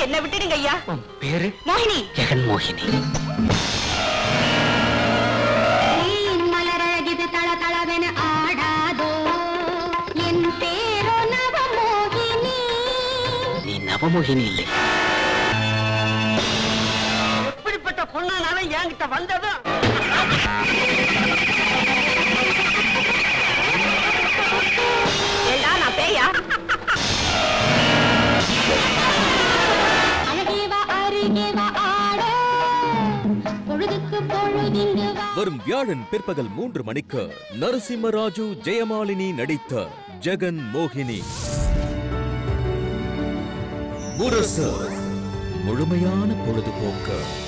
என்ன விட்டுடுங்க ஐயா உன் பேரு மோகினி ஜெகன் மோகினி மலரழகிது தள தளவென ஆடாதோ என் பேரோ நவமோகினி நீ நவமோகினி இல்லை எப்படிப்பட்ட பொண்ணானாலும் என்கிட்ட வந்ததும் ஏண்டா நான் பேயா அழகேவா அருகேவா ஆட பொழுதுக்கு பொழுதிங்கு வா வரும் வியாழன் பிற்பகல் மூன்று மணிக்கு நரசிம்மராஜு ஜெயமாலினி நடித்த ஜெகன் மோகினி முரசு முழுமையான பொழுதுபோக்கு